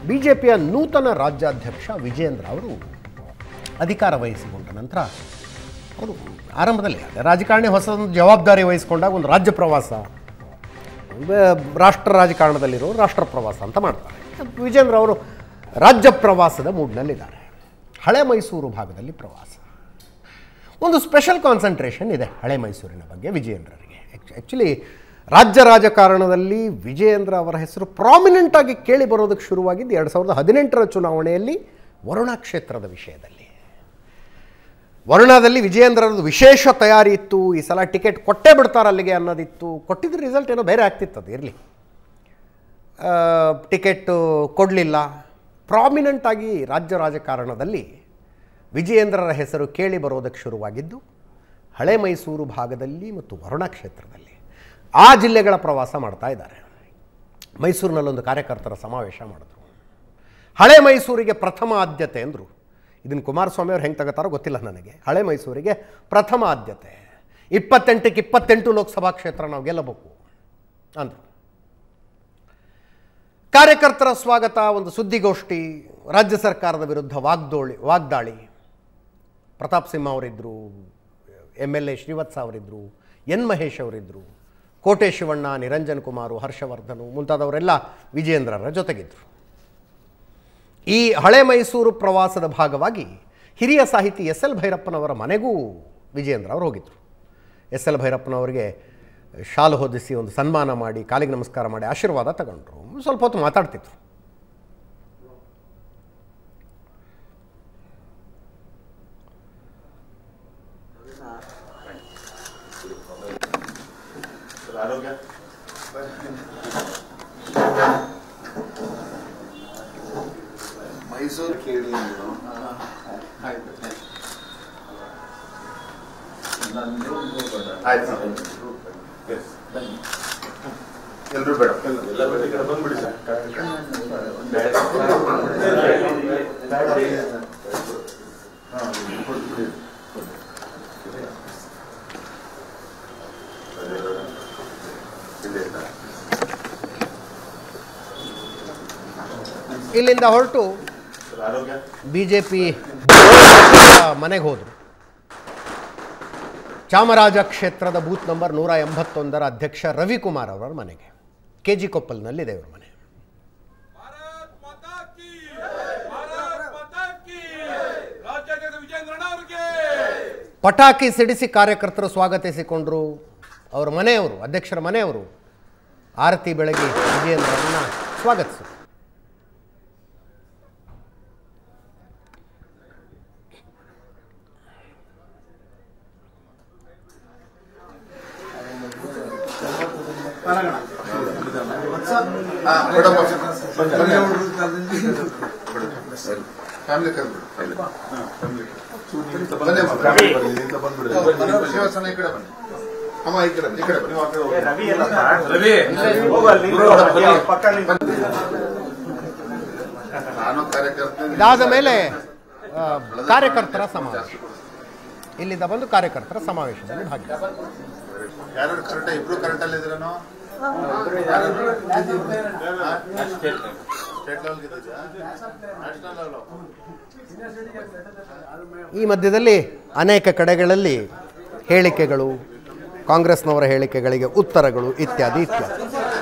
B J ಪಿಯ ನೂತನ ರಾಜ್ಯಾಧ್ಯಕ್ಷ ವಿಜೇಂದ್ರ ಅವರು ಅಧಿಕಾರ ವಹಿಸಿಕೊಂಡ ನಂತರ ಅವರು ಆರಂಭದಲ್ಲಿ ಅದೇ ರಾಜಕಾರಣಿ ಹೊಸದೊಂದು ಜವಾಬ್ದಾರಿ ವಹಿಸಿಕೊಂಡಾಗ ಒಂದು ರಾಜ್ಯ ಪ್ರವಾಸ ಬ- ರಾಷ್ಟ್ರ ರಾಜಕಾರಣದಲ್ಲಿರೋ ರಾಷ್ಟ್ರ ಪ್ರವಾಸ ಅಂತ ಮಾಡ್ತಾರೆ ವಿಜೇಂದ್ರ ಅವರು ರಾಜ್ಯ ಪ್ರವಾಸದ ಮೂಡ್ನಲ್ಲಿದ್ದಾರೆ ಹಳೆ ಮೈಸೂರು ಭಾಗದಲ್ಲಿ ಪ್ರವಾಸ ಒಂದು ಸ್ಪೆಷಲ್ ಕಾನ್ಸಂಟ್ರೇಷನ್ ಇದೆ ಹಳೆ ಮೈಸೂರಿನ ಬಗ್ಗೆ ವಿಜಯೇಂದ್ರರಿಗೆ ಆ್ಯಕ್ಚುಲಿ ರಾಜ್ಯ ರಾಜಕಾರಣದಲ್ಲಿ ವಿಜಯೇಂದ್ರ ಅವರ ಹೆಸರು ಪ್ರಾಮಿನೆಂಟ್ ಆಗಿ ಕೇಳಿ ಬರೋದಕ್ಕೆ ಶುರುವಾಗಿದ್ದು ಎರಡು ಸಾವಿರದ ಹದಿನೆಂಟರ ಚುನಾವಣೆಯಲ್ಲಿ ವರುಣ ಕ್ಷೇತ್ರದ ವಿಷಯದಲ್ಲಿ ವರುಣದಲ್ಲಿ ವಿಜಯೇಂದ್ರರದ್ದು ವಿಶೇಷ ತಯಾರಿ ಇತ್ತು ಈ ಸಲ ಟಿಕೆಟ್ ಕೊಟ್ಟೇ ಬಿಡ್ತಾರೆ ಅಲ್ಲಿಗೆ ಅನ್ನೋದಿತ್ತು ಕೊಟ್ಟಿದ್ದ ರಿಸಲ್ಟ್ ಏನೋ ಬೇರೆ ಆಗ್ತಿತ್ತು ಅದು ಇರಲಿ ಟಿಕೆಟ್ಟು ಕೊಡಲಿಲ್ಲ ಪ್ರಾಮಿನೆಂಟ್ ಆಗಿ ರಾಜ್ಯ ರಾಜಕಾರಣದಲ್ಲಿ ವಿಜಯೇಂದ್ರರ ಹೆಸರು ಕೇಳಿ ಬರೋದಕ್ಕೆ ಶುರುವಾಗಿದ್ದು ಹಳೆ ಮೈಸೂರು ಭಾಗದಲ್ಲಿ ಮತ್ತು ವರುಣ ಕ್ಷೇತ್ರದಲ್ಲಿ ಆ ಜಿಲ್ಲೆಗಳ ಪ್ರವಾಸ ಮಾಡ್ತಾ ಇದ್ದಾರೆ ಮೈಸೂರಿನಲ್ಲೊಂದು ಕಾರ್ಯಕರ್ತರ ಸಮಾವೇಶ ಮಾಡಿದ್ರು ಹಳೆ ಮೈಸೂರಿಗೆ ಪ್ರಥಮ ಆದ್ಯತೆ ಅಂದರು ಇದನ್ನು ಕುಮಾರಸ್ವಾಮಿ ಅವ್ರು ಹೆಂಗೆ ತಗೋತಾರೋ ಗೊತ್ತಿಲ್ಲ ನನಗೆ ಹಳೆ ಮೈಸೂರಿಗೆ ಪ್ರಥಮ ಆದ್ಯತೆ ಇಪ್ಪತ್ತೆಂಟಕ್ಕೆ ಇಪ್ಪತ್ತೆಂಟು ಲೋಕಸಭಾ ಕ್ಷೇತ್ರ ನಾವು ಗೆಲ್ಲಬೇಕು ಅಂದರು ಕಾರ್ಯಕರ್ತರ ಸ್ವಾಗತ ಒಂದು ಸುದ್ದಿಗೋಷ್ಠಿ ರಾಜ್ಯ ಸರ್ಕಾರದ ವಿರುದ್ಧ ವಾಗ್ದೋಳಿ ವಾಗ್ದಾಳಿ ಪ್ರತಾಪ್ ಸಿಂಹ ಅವರಿದ್ದರು ಎಮ್ ಎಲ್ ಎ ಶ್ರೀವತ್ಸ ಅವರಿದ್ದರು ಎನ್ ಮಹೇಶ್ ಅವರಿದ್ದರು ಕೋಟೆ ಶಿವಣ್ಣ ನಿರಂಜನ್ ಕುಮಾರು ಹರ್ಷವರ್ಧನು ಮುಂತಾದವರೆಲ್ಲ ವಿಜಯೇಂದ್ರರ ಜೊತೆಗಿದ್ದರು ಈ ಹಳೆ ಮೈಸೂರು ಪ್ರವಾಸದ ಭಾಗವಾಗಿ ಹಿರಿಯ ಸಾಹಿತಿ ಎಸ್ ಎಲ್ ಭೈರಪ್ಪನವರ ಮನೆಗೂ ವಿಜಯೇಂದ್ರ ಅವರು ಹೋಗಿದ್ದರು ಎಸ್ ಎಲ್ ಭೈರಪ್ಪನವರಿಗೆ ಶಾಲು ಹೊದಿಸಿ ಒಂದು ಸನ್ಮಾನ ಮಾಡಿ ಕಾಲಿಗೆ ನಮಸ್ಕಾರ ಮಾಡಿ ಆಶೀರ್ವಾದ ತಗೊಂಡ್ರು ಸ್ವಲ್ಪ ಹೊತ್ತು ಮಾತಾಡ್ತಿದ್ರು ಆರೋಗ್ಯ ಮೈಸೂರು ಕೇಳಿ ನೀವು ಆಯ್ತು ಎಲ್ರು ಬೇಡ ಎಲ್ಲ ಬೇಡ ಈ ಕಡೆ ಬಂದ್ಬಿಡಿ ಸರ್ ಇಲ್ಲಿಂದ ಹೊರಟು ಸರ್ ಆರೋಗ್ಯ ಬಿ ಜೆ ಪಿ ಮನೆಗೆ ಹೋದರು ಚಾಮರಾಜ ಕ್ಷೇತ್ರದ ಬೂತ್ ನಂಬರ್ ನೂರ ಎಂಬತ್ತೊಂದರ ಅಧ್ಯಕ್ಷ ರವಿಕುಮಾರ್ ಅವರ ಮನೆಗೆ ಕೆ ಜಿ ಕೊಪ್ಪಲ್ನಲ್ಲಿದೆ ಇವ್ರ ಮನೆ ಭಾರತ್ ಮಾತಾ ಕಿ ಭಾರತ್ ಮಾತಾ ಕಿ ರಾಜ್ಯಾಧ್ಯಕ್ಷ ವಿಜೇಂದ್ರಣ್ಣ ಅವರಿಗೆ ಪಟಾಕಿ ಸಿಡಿಸಿ ಕಾರ್ಯಕರ್ತರು ಸ್ವಾಗತಿಸಿಕೊಂಡರು ಅವ್ರ ಮನೆಯವರು ಅಧ್ಯಕ್ಷರ ಮನೆಯವರು ಆರತಿ ಬೆಳಗ್ಗೆ ವಿಜಯೇಂದ್ರರನ್ನ ಸ್ವಾಗತಿಸಿದರು ಹಾ ಬಿಡಪ್ಪ ಬನ್ನಿ ಫ್ಯಾಮಿಲಿ ಕರ್ಬಿಡು ಬನ್ನಿ ಅಮ್ಮ, ಬನ್ನಿ, ಬನ್ನಿ, ಇಂತ ಬಂದ್ಬಿಡಿ. ಶಿವಸೇನೆ ಈ ಕಡೆ ಬನ್ನಿ ಅಮ್ಮ ಈ ಕಡೆ ಬನ್ನಿ, ಈ ಕಡೆ ಬನ್ನಿ ನಾನು ಕಾರ್ಯಕರ್ತ ಇದಾದ ಮೇಲೆ ಆ, ಕಾರ್ಯಕರ್ತರ ಸಮಾವೇಶ ಇಲ್ಲಿಂದ ಬಂದು ಕಾರ್ಯಕರ್ತರ ಸಮಾವೇಶದಲ್ಲಿ ಭಾಗಿ ಯಾರು ಕರೆಕ್ಟ್ ಇಬ್ರು ಕರೆಕ್ಟ್ ಅಲ್ಲಿ ಇದ್ರೇನೋ ಸ್ಟೇಟ್ ಲೆವೆಲ್ ಗೆದ್ದಿದ್ಯಾ ನ್ಯಾಷನಲ್ ಲೆವೆಲ್ ಈ ಮಧ್ಯದಲ್ಲಿ ಅನೇಕ ಕಡೆಗಳಲ್ಲಿ ಹೇಳಿಕೆಗಳು ಕಾಂಗ್ರೆಸ್ನವರ ಹೇಳಿಕೆಗಳಿಗೆ ಉತ್ತರಗಳು ಇತ್ಯಾದಿ ಇತ್ಯಾದಿ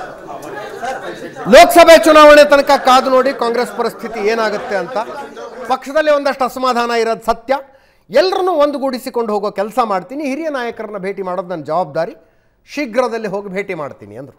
ಲೋಕಸಭೆ ಚುನಾವಣೆ ತನಕ ಕಾದು ನೋಡಿ ಕಾಂಗ್ರೆಸ್ ಪರಿಸ್ಥಿತಿ ಏನಾಗುತ್ತೆ ಅಂತ ಪಕ್ಷದಲ್ಲಿ ಒಂದಷ್ಟು ಅಸಮಾಧಾನ ಇರೋದು ಸತ್ಯ ಎಲ್ಲರನ್ನೂ ಒಂದುಗೂಡಿಸಿಕೊಂಡು ಹೋಗೋ ಕೆಲಸ ಮಾಡ್ತೀನಿ ಹಿರಿಯ ನಾಯಕರನ್ನ ಭೇಟಿ ಮಾಡೋದು ನನ್ನ ಜವಾಬ್ದಾರಿ ಶೀಘ್ರದಲ್ಲಿ ಹೋಗಿ ಭೇಟಿ ಮಾಡ್ತೀನಿ ಅಂದರು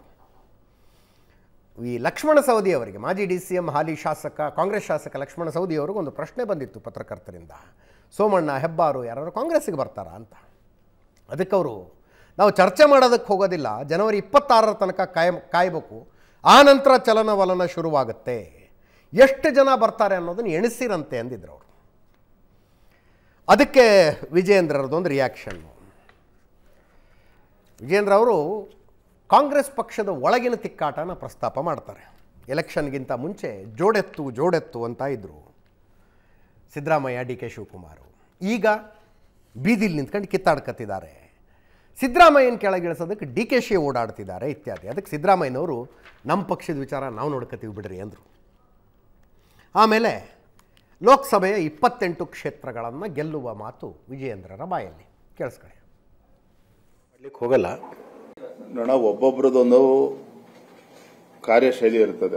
ಈ ಲಕ್ಷ್ಮಣ ಸವದಿ ಅವರಿಗೆ ಮಾಜಿ ಡಿ ಸಿ ಎಂ ಹಾಲಿ ಶಾಸಕ ಕಾಂಗ್ರೆಸ್ ಶಾಸಕ ಲಕ್ಷ್ಮಣ ಸವದಿ ಅವರಿಗೆ ಒಂದು ಪ್ರಶ್ನೆ ಬಂದಿತ್ತು ಪತ್ರಕರ್ತರಿಂದ ಸೋಮಣ್ಣ ಹೆಬ್ಬಾರು ಯಾರು ಕಾಂಗ್ರೆಸ್ಸಿಗೆ ಬರ್ತಾರಾ ಅಂತ ಅದಕ್ಕೆ ಅವರು ನಾವು ಚರ್ಚೆ ಮಾಡೋದಕ್ಕೆ ಹೋಗೋದಿಲ್ಲ ಜನವರಿ ಇಪ್ಪತ್ತಾರರ ತನಕ ಕಾಯ ಕಾಯಬೇಕು ಆ ನಂತರ ಚಲನವಲನ ಶುರುವಾಗುತ್ತೆ ಎಷ್ಟು ಜನ ಬರ್ತಾರೆ ಅನ್ನೋದನ್ನು ಎಣಿಸಿರಂತೆ ಅಂದಿದ್ರು ಅವರು ಅದಕ್ಕೆ ವಿಜಯೇಂದ್ರರದೊಂದು ರಿಯಾಕ್ಷನ್ನು ವಿಜೇಂದ್ರ ಅವರು ಕಾಂಗ್ರೆಸ್ ಪಕ್ಷದ ಒಳಗಿನ ತಿಕ್ಕಾಟನ ಪ್ರಸ್ತಾಪ ಮಾಡ್ತಾರೆ ಎಲೆಕ್ಷನ್ಗಿಂತ ಮುಂಚೆ ಜೋಡೆತ್ತು ಜೋಡೆತ್ತು ಅಂತ ಇದ್ದರು ಸಿದ್ದರಾಮಯ್ಯ ಡಿ ಕೆ ಶಿವಕುಮಾರು ಈಗ ಬೀದಿಲಿ ನಿಂತ್ಕೊಂಡು ಕಿತ್ತಾಡ್ಕತ್ತಿದ್ದಾರೆ ಸಿದ್ದರಾಮಯ್ಯನ ಕೆಳಗಿಳಿಸೋದಕ್ಕೆ ಡಿ ಕೆ ಶಿ ಓಡಾಡ್ತಿದ್ದಾರೆ ಇತ್ಯಾದಿ ಅದಕ್ಕೆ ಸಿದ್ದರಾಮಯ್ಯನವರು ನಮ್ಮ ಪಕ್ಷದ ವಿಚಾರ ನಾವು ನೋಡ್ಕೊತೀವಿ ಬಿಡ್ರಿ ಅಂದರು ಆಮೇಲೆ ಲೋಕಸಭೆಯ ಇಪ್ಪತ್ತೆಂಟು ಕ್ಷೇತ್ರಗಳನ್ನು ಗೆಲ್ಲುವ ಮಾತು ವಿಜಯೇಂದ್ರರ ಬಾಯಲ್ಲಿ ಕೇಳಿಸ್ಕೊಳ್ಳಿ ಮಾಡ್ಲಿಕ್ಕೆ ಹೋಗಲ್ಲ ನೋಡ ಒಬ್ಬೊಬ್ರದೊಂದು ಕಾರ್ಯಶೈಲಿ ಇರ್ತದೆ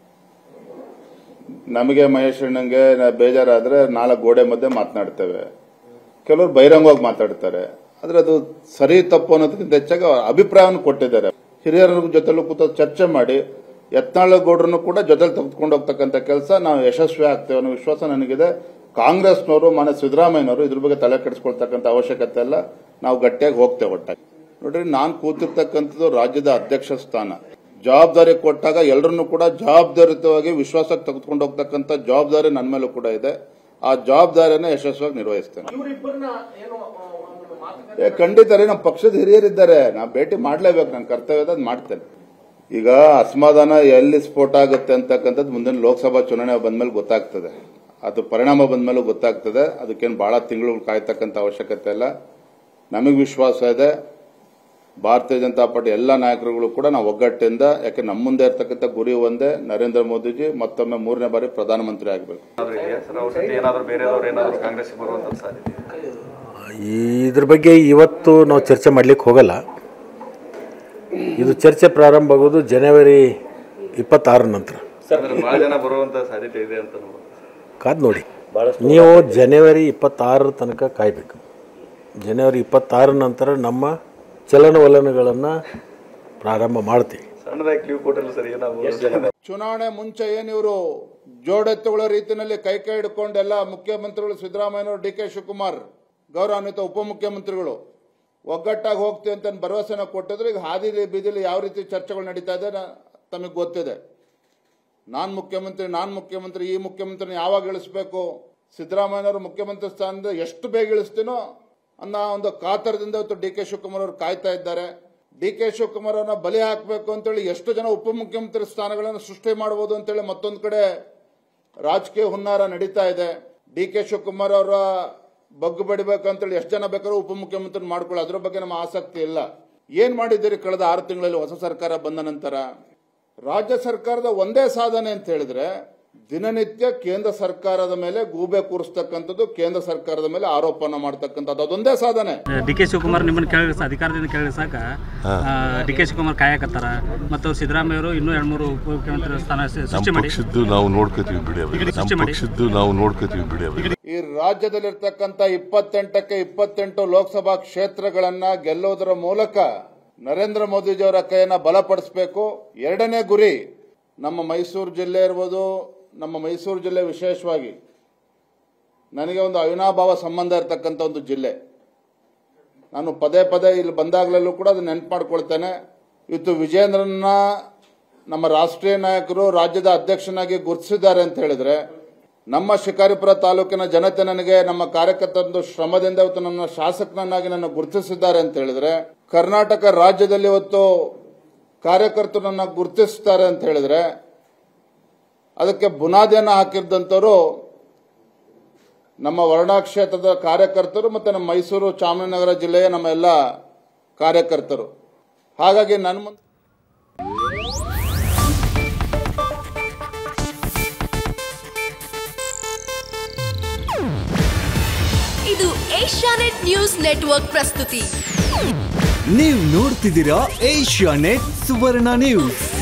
ನಮಗೆ ಮಹೇಶ್ ಅಣ್ಣಂಗೆ ನ- ಬೇಜಾರಾದ್ರೆ ನಾಲ್ಕು ಗೋಡೆ ಮಧ್ಯೆ ಮಾತನಾಡ್ತೇವೆ ಕೆಲವರು ಬಹಿರಂಗವಾಗಿ ಮಾತಾಡ್ತಾರೆ ಆದ್ರೆ ಅದು ಸರಿ ತಪ್ಪು ಅನ್ನೋದಕ್ಕಿಂತ ಹೆಚ್ಚಾಗಿ ಅವ್ರ ಅಭಿಪ್ರಾಯವನ್ನು ಕೊಟ್ಟಿದ್ದಾರೆ ಹಿರಿಯರ ಜೊತೆಲೂ ಕೂತ ಚರ್ಚೆ ಮಾಡಿ ಯತ್ನಾಳ ಗೌಡ್ರನ್ನು ಕೂಡ ಜೊತೆಲಿ ತೆಗೆದುಕೊಂಡು ಹೋಗ್ತಕ್ಕಂಥ ಕೆಲಸ ನಾವು ಯಶಸ್ವಿ ಆಗ್ತೇವೆ ಅನ್ನೋ ವಿಶ್ವಾಸ ನನಗಿದೆ ಕಾಂಗ್ರೆಸ್ನವರು ಮನೆ ಸಿದ್ದರಾಮಯ್ಯನವರು ಇದ್ರ ಬಗ್ಗೆ ತಲೆ ಕೆಡಿಸ್ಕೊಳ್ತಕ್ಕಂಥ ಅವಶ್ಯಕತೆ ಇಲ್ಲ ನಾವು ಗಟ್ಟಿಯಾಗಿ ಹೋಗ್ತೇವೆ ಒಟ್ಟಾಗಿ ನೋಡ್ರಿ ನಾನು ಕೂತಿರ್ತಕ್ಕಂಥದ್ದು ರಾಜ್ಯದ ಅಧ್ಯಕ್ಷ ಸ್ಥಾನ ಜವಾಬ್ದಾರಿ ಕೊಟ್ಟಾಗ ಎಲ್ಲರನ್ನೂ ಕೂಡ ಜವಾಬ್ದಾರಿತವಾಗಿ ವಿಶ್ವಾಸಕ್ಕೆ ತೆಗೆದುಕೊಂಡು ಹೋಗ್ತಕ್ಕಂಥ ಜವಾಬ್ದಾರಿ ನನ್ನ ಮೇಲೂ ಕೂಡ ಇದೆ ಆ ಜವಾಬ್ದಾರಿಯನ್ನು ಯಶಸ್ವಿಯಾಗಿ ನಿರ್ವಹಿಸ್ತೇನೆ ಏ ಖಂಡಿತ ರೀ ನಮ್ಮ ಪಕ್ಷದ ಹಿರಿಯರಿದ್ದಾರೆ ನಾ ಭೇಟಿ ಮಾಡ್ಲೇಬೇಕು ನನ್ನ ಕರ್ತವ್ಯದ ಅದ್ ಮಾಡ್ತೇನೆ ಈಗ ಅಸಮಾಧಾನ ಎಲ್ಲಿ ಸ್ಫೋಟ ಆಗುತ್ತೆ ಅಂತಕ್ಕಂಥದ್ದು ಮುಂದಿನ ಲೋಕಸಭಾ ಚುನಾವಣೆ ಬಂದ್ಮೇಲೆ ಗೊತ್ತಾಗ್ತದೆ ಅದು ಪರಿಣಾಮ ಬಂದ್ಮೇಲೆ ಗೊತ್ತಾಗ್ತದೆ ಅದಕ್ಕೇನು ಬಹಳ ತಿಂಗಳು ಕಾಯ್ತಕ್ಕಂಥ ಅವಶ್ಯಕತೆ ಇಲ್ಲ ನಮಗೆ ವಿಶ್ವಾಸ ಇದೆ ಭಾರತೀಯ ಜನತಾ ಪಾರ್ಟಿ ಎಲ್ಲ ನಾಯಕರುಗಳು ಕೂಡ ನಾವು ಒಗ್ಗಟ್ಟಿಂದ ಯಾಕೆ ನಮ್ಮ ಮುಂದೆ ಇರ್ತಕ್ಕಂಥ ಗುರಿ ಒಂದೇ ನರೇಂದ್ರ ಮೋದಿಜಿ ಮತ್ತೊಮ್ಮೆ ಮೂರನೇ ಬಾರಿ ಪ್ರಧಾನಮಂತ್ರಿ ಆಗಬೇಕು ಏನಾದ್ರು ಇದೆಯಾ ಸರ್ ಅವ್ರ ಜೊತೆ ಏನಾದ್ರು ಬೇರೆದವ್ರು ಏನಾದ್ರು ಕಾಂಗ್ರೆಸ್ಗೆ ಬರುವಂತ ಸಾಧ್ಯತೆ ಇದ್ರ ಬಗ್ಗೆ ಇವತ್ತು ನಾವು ಚರ್ಚೆ ಮಾಡ್ಲಿಕ್ಕೆ ಹೋಗಲ್ಲ ಇದು ಚರ್ಚೆ ಪ್ರಾರಂಭ ಆಗೋದು ಜನವರಿ ಇಪ್ಪತ್ತಾರ ನಂತರ ಅಂದ್ರೆ ಬಹಳ ಜನ ಬರುವಂತ ಸಾಧ್ಯತೆ ಇದೆ ಅಂತ ನೋಡ್ಬೋದು ಕಾದ್ ನೋಡಿ ನೀವು ಜನವರಿ ಇಪ್ಪತ್ತಾರರ ತನಕ ಕಾಯಬೇಕು ಜನವರಿ ಇಪ್ಪತ್ತಾರ ನಂತರ ನಮ್ಮ ಚಲನವಲನಗಳನ್ನು ಪ್ರಾರಂಭ ಮಾಡ್ತೀವಿ ಸಣ್ಣದಾಗಿ ಕ್ಲೀವ್ ಕೊಟ್ಟಲ್ಲ ಸರ್ ಏನಾದ್ರು ಚುನಾವಣೆ ಮುಂಚೆ ಏನಿವರು ಜೋಡೆತ್ತುಗಳ ರೀತಿಯಲ್ಲಿ ಕೈ ಕೈ ಹಿಡ್ಕೊಂಡು ಎಲ್ಲ ಮುಖ್ಯಮಂತ್ರಿಗಳು ಸಿದ್ದರಾಮಯ್ಯನವರು ಡಿ ಕೆ ಶಿವಕುಮಾರ್ ಗೌರವಾನ್ವಿತ ಉಪಮುಖ್ಯಮಂತ್ರಿಗಳು ಒಗ್ಗಟ್ಟಾಗಿ ಹೋಗ್ತೀವಿ ಅಂತ ಭರವಸೆನ ಕೊಟ್ಟಿದ್ರು ಈಗ ಹಾದಿ ಬೀದಿಲಿ ಯಾವ ರೀತಿ ಚರ್ಚೆಗಳು ನಡೀತಾ ಇದೆ ನಾ- ತಮಗೆ ಗೊತ್ತಿದೆ ನಾನ್ ಮುಖ್ಯಮಂತ್ರಿ ನಾನ್ ಮುಖ್ಯಮಂತ್ರಿ ಈ ಮುಖ್ಯಮಂತ್ರಿನ ಯಾವಾಗ ಇಳಿಸ್ಬೇಕು ಸಿದ್ದರಾಮಯ್ಯನವರು ಮುಖ್ಯಮಂತ್ರಿ ಸ್ಥಾನದಿಂದ ಎಷ್ಟು ಬೇಗ ಇಳಿಸ್ತೀನೋ ಅನ್ನೋ ಒಂದು ಕಾತರದಿಂದ ಇವತ್ತು ಡಿ ಕೆ ಶಿವಕುಮಾರ್ ಅವರು ಕಾಯ್ತಾ ಇದ್ದಾರೆ ಡಿ ಕೆ ಶಿವಕುಮಾರ್ ಅವರನ್ನ ಬಲಿ ಹಾಕಬೇಕು ಅಂತೇಳಿ ಎಷ್ಟು ಜನ ಉಪಮುಖ್ಯಮಂತ್ರಿ ಸ್ಥಾನಗಳನ್ನು ಸೃಷ್ಟಿ ಮಾಡಬಹುದು ಅಂತೇಳಿ ಮತ್ತೊಂದು ಕಡೆ ರಾಜಕೀಯ ಹುನ್ನಾರ ನಡೀತಾ ಇದೆ ಡಿ ಕೆ ಶಿವಕುಮಾರ್ ಅವರ ಬಗ್ಗು ಬಡಿಬೇಕಂತೇಳಿ ಎಷ್ಟು ಜನ ಬೇಕಾದ್ರೂ ಉಪಮುಖ್ಯಮಂತ್ರಿ ಮಾಡ್ಕೊಳ್ಳಿ ಅದ್ರ ಬಗ್ಗೆ ನಮ್ಮ ಆಸಕ್ತಿ ಇಲ್ಲ ಏನ್ ಮಾಡಿದ್ದೀರಿ ಕಳೆದ ಆರು ತಿಂಗಳಲ್ಲಿ ಹೊಸ ಸರ್ಕಾರ ಬಂದ ನಂತರ ರಾಜ್ಯ ಸರ್ಕಾರದ ಒಂದೇ ಸಾಧನೆ ಅಂತ ಹೇಳಿದ್ರೆ ದಿನನಿತ್ಯ ಕೇಂದ್ರ ಸರ್ಕಾರದ ಮೇಲೆ ಗೂಬೆ ಕೂರಿಸ್ತಕ್ಕಂಥದ್ದು ಕೇಂದ್ರ ಸರ್ಕಾರದ ಮೇಲೆ ಆರೋಪನ ಮಾಡ್ತಕ್ಕಂಥದ್ದು ಅದೊಂದೇ ಸಾಧನೆ ಡಿ ಕೆ ಶಿವಕುಮಾರ್ ನಿಮ್ಮನ್ನ ಕೇಳಿ ಅಧಿಕಾರದಿಂದ ಕೇಳಿ ಸಾಕ ಡಿ ಕೆ ಶಿವಕುಮಾರ್ ಕಾಯಕತ್ತಾರ ಮತ್ತು ಸಿದ್ದರಾಮಯ್ಯ ಅವರು ಇನ್ನೂ ಎರಡು ಮೂರು ಉಪಮುಖ್ಯಮಂತ್ರಿ ಸ್ಥಾನ ಸ- ಸೃಷ್ಟಿ ನಮ್ಮ ಮಾಡಿ ಪಕ್ಷದ್ದು ನಾವು ನೋಡ್ಕೋತೀವಿ ಬಿಡಿ ಅವೆಲ್ಲ. ಸೃಷ್ಟಿ ನಮ್ಮ ಮಾಡಿ. ಪಕ್ಷದ್ದು ನಾವು ನೋಡ್ಕೋತೀವಿ ಬಿಡಿ ಅವೆಲ್ಲ. ಈ ರಾಜ್ಯದಲ್ಲಿರ್ತಕ್ಕಂಥ ಇಪ್ಪತ್ತೆಂಟಕ್ಕೆ ಇಪ್ಪತ್ತೆಂಟು ಲೋಕಸಭಾ ಕ್ಷೇತ್ರಗಳನ್ನ ಗೆಲ್ಲುವುದರ ಮೂಲಕ ನರೇಂದ್ರ ಮೋದಿಜಿಯವರ ಕೈಯನ್ನ ಬಲಪಡಿಸಬೇಕು ಎರಡನೇ ಗುರಿ ನಮ್ಮ ಮೈಸೂರು ಜಿಲ್ಲೆ ಇರ್ಬೋದು ನಮ್ಮ ಮೈಸೂರು ಜಿಲ್ಲೆ ವಿಶೇಷವಾಗಿ ನನಗೆ ಒಂದು ಅವಿನಾಭಾವ ಸಂಬಂಧ ಇರತಕ್ಕಂಥ ಒಂದು ಜಿಲ್ಲೆ ನಾನು ಪದೇ ಪದೇ ಇಲ್ಲಿ ಬಂದಾಗಲೂ ಕೂಡ ಅದನ್ನ ನೆನಪು ಮಾಡ್ಕೊಳ್ತೇನೆ ಇವತ್ತು ವಿಜೇಂದ್ರನ್ನ ನಮ್ಮ ರಾಷ್ಟ್ರೀಯ ನಾಯಕರು ರಾಜ್ಯದ ಅಧ್ಯಕ್ಷನಾಗಿ ಗುರುತಿಸಿದ್ದಾರೆ ಅಂತ ಹೇಳಿದ್ರೆ ನಮ್ಮ ಶಿಕಾರಿಪುರ ತಾಲೂಕಿನ ಜನತೆ ನನಗೆ ನಮ್ಮ ಕಾರ್ಯಕರ್ತರದ್ದು ಶ್ರಮದಿಂದ ಇವತ್ತು ನನ್ನ ಶಾಸಕನನ್ನಾಗಿ ನನ್ನ ಗುರುತಿಸಿದ್ದಾರೆ ಅಂತ ಹೇಳಿದ್ರೆ ಕರ್ನಾಟಕ ರಾಜ್ಯದಲ್ಲಿ ಇವತ್ತು ಕಾರ್ಯಕರ್ತರು ನನ್ನ ಗುರುತಿಸ್ತಾರೆ ಅಂತ ಹೇಳಿದ್ರೆ ಅದಕ್ಕೆ ಬುನಾದಿಯನ್ನು ಹಾಕಿದ್ದಂಥವ್ರು ನಮ್ಮ ವರ್ಣಾ ಕ್ಷೇತ್ರದ ಕಾರ್ಯಕರ್ತರು ಮತ್ತು ನಮ್ಮ ಮೈಸೂರು ಚಾಮರಾಜನಗರ ಜಿಲ್ಲೆಯ ನಮ್ಮ ಎಲ್ಲ ಕಾರ್ಯಕರ್ತರು ಹಾಗಾಗಿ ನನ್ನ ಮುಂದೆ ಇದು ಏಷ್ಯಾನೆಟ್ ನ್ಯೂಸ್ ನೆಟ್ವರ್ಕ್ ಪ್ರಸ್ತುತಿ ನೀವು ನೋಡ್ತಿದ್ದೀರಾ ಏಷ್ಯಾ ನೆಟ್ ಸುವರ್ಣ ನ್ಯೂಸ್